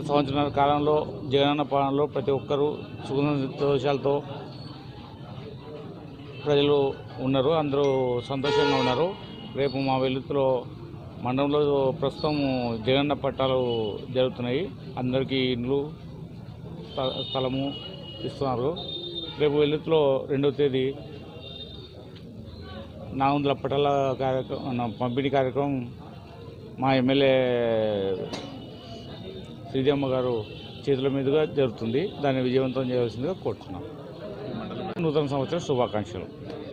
సంవత్సరాల కాలంలో జగనన్న పాలనలో ప్రతి ఒక్కరూ సుఖ సంతోషాలతో ప్రజలు ఉన్నారు అందరూ సంతోషంగా ఉన్నారు రేపు మా వెలుతులో మండలంలో ప్రస్తుతం జగనన్న పట్టాలు జరుగుతున్నాయి అందరికీ ఇండ్లు స్థ- స్థలము ఇస్తున్నారు రేపు వెలుతులో రెండవ తేదీ నాలుగు వందల పట్టాల కార్యక్రమం పంపిణీ కార్యక్రమం మా ఎమ్మెల్యే శ్రీదేమ్మ గారు చేతుల మీదుగా జరుగుతుంది దాన్ని విజయవంతం చేయవలసిందిగా కోరుతున్నాం నూతన సంవత్సర శుభాకాంక్షలు